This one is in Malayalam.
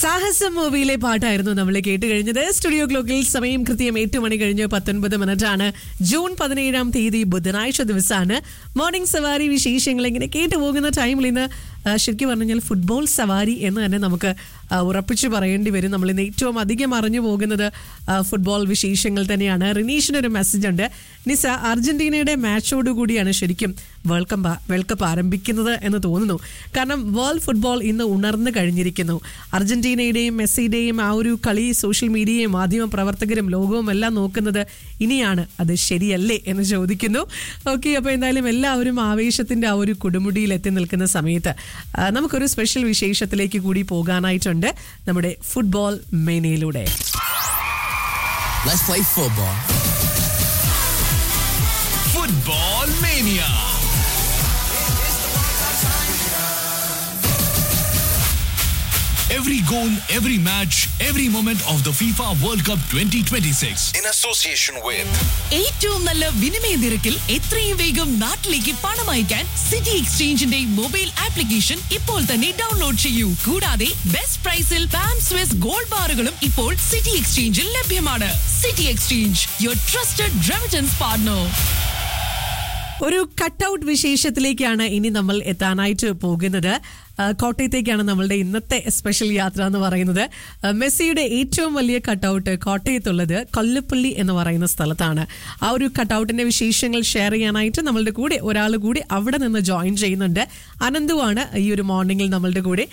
സാഹസം മൂവിയിലെ പാട്ടായിരുന്നു നമ്മൾ കേട്ട് കഴിഞ്ഞത് സ്റ്റുഡിയോ ക്ലോക്കിൽ സമയം കൃത്യം എട്ട് മണി കഴിഞ്ഞ് പത്തൊൻപത് മിനിറ്റ് ആണ് ജൂൺ പതിനേഴാം തീയതി ബുധനാഴ്ച ദിവസമാണ് മോർണിംഗ് സവാരി വിശേഷങ്ങൾ ഇങ്ങനെ കേട്ടു പോകുന്ന ടൈമിൽ ഇന്ന് ആ, ശരിക്കും പറഞ്ഞാൽ ഫുട്ബോൾ സവാരി എന്ന് തന്നെ നമുക്ക് ആ, ഉറപ്പിച്ച് പറയേണ്ടി വരും നമ്മൾ ഇന്ന് ഏറ്റവും അധികം അറിഞ്ഞു പോകുന്നത് ആ, ഫുട്ബോൾ വിശേഷങ്ങൾ തന്നെയാണ് റിനീഷിന് ഒരു മെസ്സേജ് ഉണ്ട് നിസ അർജന്റീനയുടെ മാച്ചോട് കൂടിയാണ് ശരിക്കും വേൾഡ് കപ്പ് വേൾഡ് കപ്പ് ആരംഭിക്കുന്നത് എന്ന് തോന്നുന്നു കാരണം വേൾഡ് ഫുട്ബോൾ ഇന്ന് ഉണർന്നു കഴിഞ്ഞിരിക്കുന്നു അർജന്റീനയുടെയും മെസ്സിയുടെയും ആ ഒരു കളി സോഷ്യൽ മീഡിയയും മാധ്യമ പ്രവർത്തകരും ലോകവും എല്ലാം നോക്കുന്നത് ഇനിയാണ് അത് ശരിയല്ലേ എന്ന് ചോദിക്കുന്നു ഓക്കെ അപ്പോൾ എന്തായാലും എല്ലാവരും ആവേശത്തിന്റെ ആ ഒരു കൊടുമുടിയിൽ എത്തി നിൽക്കുന്ന സമയത്ത് ആ, നമുക്കൊരു സ്പെഷ്യൽ വിശേഷത്തിലേക്ക് കൂടി പോകാനായിട്ടുണ്ട് നമ്മുടെ ഫുട്ബോൾ മേനയിലൂടെ Let's play football. Football Mania. Every goal, every match, every moment of the FIFA World Cup 2026. in association with ഏറ്റവും നല്ല വിനിമയ നിരക്കിൽ എത്രയും വേഗം നാട്ടിലേക്ക് പണം അയക്കാൻ സിറ്റി എക്സ്ചേഞ്ചിന്റെ മൊബൈൽ ആപ്ലിക്കേഷൻ ഇപ്പോൾ തന്നെ ഡൗൺലോഡ് ചെയ്യൂ കൂടാതെ ബെസ്റ്റ് പ്രൈസിൽ പാം സ്വിസ് ഗോൾഡ് ബാറുകളും ഇപ്പോൾ സിറ്റി എക്സ്ചേഞ്ചിൽ ലഭ്യമാണ് city exchange your trusted remittance partner ഒരു കട്ടൗട്ട് വിശേഷത്തിലേക്കാണ് ഇനി നമ്മൾ എത്താനായിട്ട് പോകുന്നത് ആ, കോട്ടയത്തേക്കാണ് നമ്മളുടെ ഇന്നത്തെ സ്പെഷ്യൽ യാത്ര എന്ന് പറയുന്നത് ആ, മെസ്സിയുടെ ഏറ്റവും വലിയ കട്ടൗട്ട് കോട്ടയത്തുള്ളത് കൊല്ലപ്പള്ളി എന്ന് പറയുന്ന സ്ഥലത്താണ് ആ ഒരു കട്ടൗട്ടിന്റെ വിശേഷങ്ങൾ ഷെയർ ചെയ്യാനായിട്ട് നമ്മളുടെ കൂടെ ഒരാൾ കൂടി അവിടെ നിന്ന് ജോയിൻ ചെയ്യുന്നുണ്ട് അനന്തുവാണ് ഈ ഒരു മോർണിംഗിൽ നമ്മളുടെ കൂടെ